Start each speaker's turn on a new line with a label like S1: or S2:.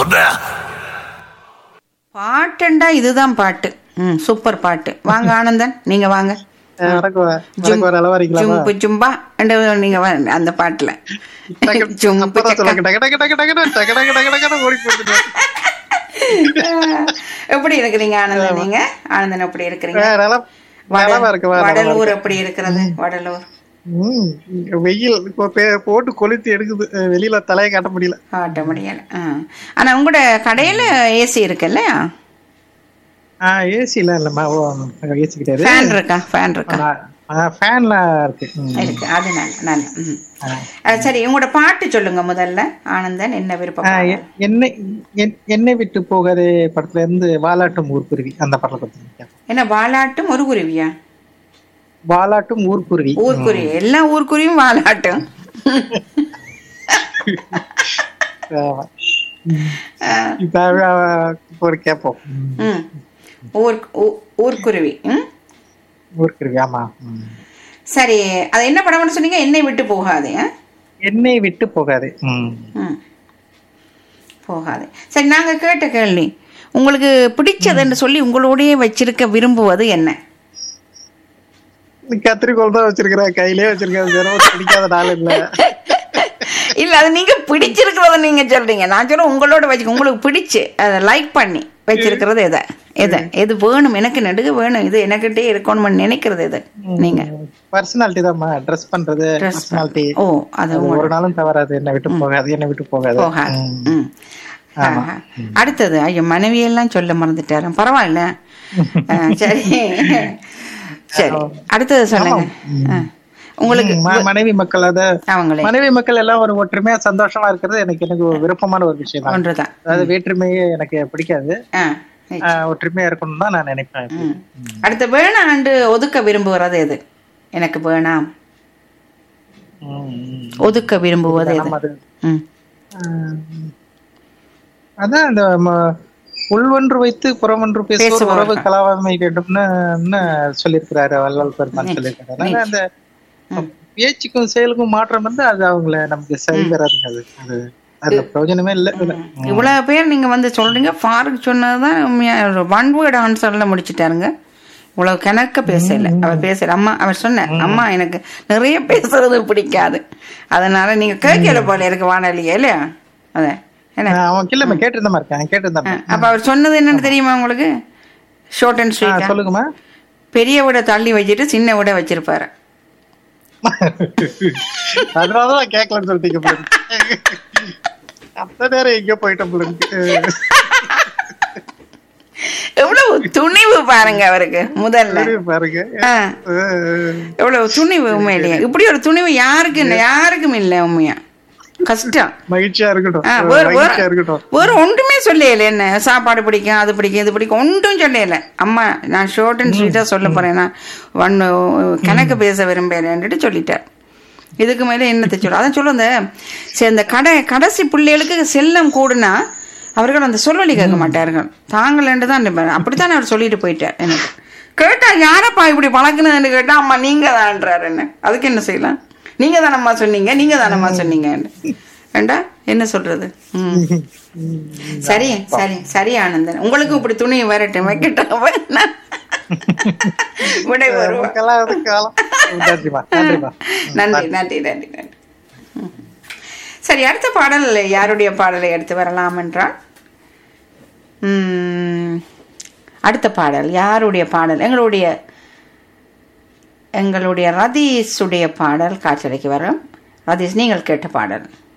S1: பாட்டுண்டா இதுதான் பாட்டு ம் சூப்பர் பாட்டு வாங்க ஆனந்தன் நீங்க வாங்க
S2: எனக்கு வ- எனக்கு ஒரு அளவா இருக்கலாமா
S1: ஜும்பு ஜும்பா அண்டு நீங்க வாங்க அந்த பாட்டுல ஜும்பு
S2: அப்பதான்
S1: சக்கா.
S2: சொல்லுங்க டக டக டக டக டக டக டக டக டக ஓடி போயிட்டு
S1: எப்படி இருக்கிறீங்க ஆனந்தன் நீங்க ஆனந்தன் எப்படி இருக்கிறீங்க
S2: நல்லா நலமா இருக்கு வா, நலமா
S1: வடலூர்
S2: இருக்கு.
S1: எப்படி இருக்கிறது வடலூர்
S2: ம், இங்க வெயில் இப்போ பே- போட்டு கொளுத்தி எடுக்குது அஹ் வெளியில தலையை காட்ட முடியல
S1: காட்ட முடியல ஆ. ஆனா உங்களோட கடையில ஏசி இருக்குல்ல
S2: ஆஹ் ஏசி எல்லாம் இல்லம்மா ஓ ஏசி கிடையாது
S1: ஃபேன் இருக்கா ஃபேன் இருக்கா
S2: ஃபேன்லாம் இருக்கு ம்.
S1: இருக்கு அது நல்ல நல்ல ம். ஆ, சரி உங்களோட பாட்டு சொல்லுங்க முதல்ல ஆனந்தன் என்ன விருப்பம்
S2: ஆஹ் எ- என்னை என்- என்னை விட்டு போகாதே படத்துல இருந்து வாலாட்டும் ஊர்க்குருவி அந்த படத்தை பத்தி
S1: என்ன வாலாட்டும் ஒரு குருவியா
S2: வாலாட்டும் ஊர்க்குருவி
S1: ஊர்க்குருவி எல்லா ஊர்க்குருவியும் வாலாட்டும்
S2: ஆமா. இப்ப அவ- இப்ப ஒரு கேப்போம் ம்.
S1: ம் ஊர் ஊ- ஊர்க்குருவி ம்
S2: ஊர்க்குருவி ஆமா ம்.
S1: சரி அது என்ன படம்னு சொன்னீங்க என்னை விட்டு போகாது ஆ?
S2: என்னை விட்டு போகாதே ம்.
S1: ம் போகாது சரி நாங்க கேட்ட கேள்வி உங்களுக்கு பிடிச்சதுன்னு சொல்லி உங்களோடயே வச்சிருக்க விரும்புவது என்ன
S2: கத்திரிக்கோள் தான் வச்சிருக்கிறேன் கையிலே வச்சிருக்கேன் தினமும் பிடிக்காத நாள் இல்ல
S1: இல்ல அது நீங்க பிடிச்சிருக்கிறத நீங்க சொல்றீங்க நான் சொல்ல உங்களோட வச்சு உங்களுக்கு பிடிச்சு அதை லைக் பண்ணி வச்சிருக்கிறது எதை எதை எது வேணும் எனக்கு நடுக வேணும் இது எனக்கிட்டே இருக்கணும்னு நினைக்கிறது எது நீங்க
S2: பர்சனாலிட்டி தான் ட்ரெஸ் பண்றது
S1: Dress
S2: பர்சனாலிட்டி
S1: ஓ அது
S2: ஒரு நாளும் தவறாது என்னை விட்டு போகாது என்னை விட்டு போகாது
S1: போகாது
S2: ம்.
S1: ம். ஆஹா. அடுத்தது ஐயோ மனைவியெல்லாம் சொல்ல மறந்துட்டாரு பரவாயில்ல ஆ, சரி சரி அடுத்தது சொல்லுங்க ஆ. உங்களுக்கு
S2: ம், ம- மனைவி மக்கள் அத
S1: அவங்களே
S2: மனைவி மக்கள் எல்லாம் ஒரு ஒற்றுமையா சந்தோஷமா இருக்கிறது எனக்கு எனக்கு ஒரு விருப்பமான ஒரு விஷயம் தான்
S1: ஒன்றுதான்
S2: அதாவது வேற்றுமையே எனக்கு பிடிக்காது
S1: ஆ
S2: ஆஹ், ஒற்றுமையா இருக்கணும் தான் நான் நினைப்பேன்
S1: ம். அடுத்து வேணாண்டு ஒதுக்க விரும்புகிறது எது எனக்கு வேணாம்
S2: ம், ம்.
S1: ஒதுக்க விரும்புவது எது
S2: நம்ம அது
S1: ம்.
S2: ஆஹ், அதான் இந்த ம- உள்வொன்று வைத்து புறமொன்று பேசுவோர்
S1: பேசுபவர்கள்.
S2: உறவு கலாவாமை வேண்டும்னு ன்னு சொல்லியிருக்கிறாரு வள்ளல் பெருமான் சொல்லியிருக்காரு அதனால அந்த பேச்சுக்கும் செயலுக்கும் மாற்றம் வந்து அது அவங்கள நமக்கு சரி வராதுங்க அது அது அதுல பிரயோஜனமே இல்லை இதுல.
S1: இவ்வளவு பேர் நீங்க வந்து சொல்றீங்க ஃபாரூக் சொன்னதுதான் உண்மையா ஒன் வேர்டு ஆன்சர்ல முடிச்சிட்டாருங்க இவ்வளவு கணக்க பேசல அவர் பேசல அம்மா அவர் சொன்ன அம்மா எனக்கு நிறைய பேசுறது பிடிக்காது அதனால நீங்க கேட்கல போல இருக்கு வானொலியே இல்லையா அத என்ன
S2: ஆஹ், அவன் கிளம்ப கேட்டிருந்தமா இருக்கேன் கேட்டிருந்தான்
S1: அப்ப அவர் சொன்னது என்னன்னு தெரியுமா உங்களுக்கு ஷார்ட் அண்ட்
S2: ஆஹ்,
S1: ஸ்வீட்
S2: சொல்லுங்கம்மா
S1: பெரிய விட தள்ளி வச்சுட்டு சின்ன விட வச்சிருப்பாரு
S2: அதனாலதான் கேட்கலன்னு சொல்லிட்டீங்க போல இருக்கு. அத்த நேரம் எங்க போயிட்டோம் போல இருக்கு.
S1: எவ்வளவு துணிவு பாருங்க அவருக்கு முதல்ல
S2: சரி, பாருங்க
S1: ஆ,
S2: ஆஹ்,
S1: எவ்வளவு துணிவு உண்மையிலேயே இப்படி ஒரு துணிவு யாருக்கு இல்லை யாருக்கும் இல்லை உண்மையா கஷ்டம்
S2: மகிழ்ச்சியா இருக்கட்டும்
S1: ஆ, வேற
S2: மகிழ்ச்சியா
S1: வேற
S2: இருக்கட்டும்
S1: வேற ஒன்றுமே சொல்லல என்ன சாப்பாடு பிடிக்கும் அது பிடிக்கும் இது பிடிக்கும் ஒன்றும் சொல்லல அம்மா நான் ஷார்ட் அண்ட் ஸ்வீட்டா சொல்ல போறேன் நான் ஒன்னு கணக்கு பேச விரும்புறேன்ட்டு சொல்லிட்டார் இதுக்கு மேல என்னத்தை சொல்ல அதான் சொல்ல இந்த சரி, இந்த கடை கடைசி பிள்ளைகளுக்கு செல்லம் கூடுனா அவர்கள் அந்த சொல்லி கேட்க மாட்டார்கள் தாங்களேண்டு தான் நினைப்பாரு. அப்படித்தான் அவர் சொல்லிட்டு போயிட்டார் எனக்கு கேட்டா யாரப்பா இப்படி பழக்குனதுன்னு கேட்டா அம்மா நீங்க தான்ன்றாரு என்ன அதுக்கு என்ன செய்யலாம் நீங்க தானம்மா சொன்னீங்க நீங்க தானம்மா சொன்னீங்க ஏண்டா என்ன சொல்றது ம். சரி சரி சரி ஆனந்தன் உங்களுக்கும் இப்படி துணி வரட்டும் வைக்கட்டும் விடை வருவா
S2: நமக்கெல்லாம் அது காலம் நன்றிமா நன்றிமா
S1: நன்றி நன்றி நன்றி நன்றி ம். சரி அடுத்த பாடல் யாருடைய பாடலை எடுத்து வரலாம் என்றால் ம், அடுத்த பாடல் யாருடைய பாடல் எங்களுடைய எங்களுடைய ரதீஷுடைய பாடல் காட்சிக்கு வரும் ரதீஷ் நீங்கள் கேட்ட பாடல்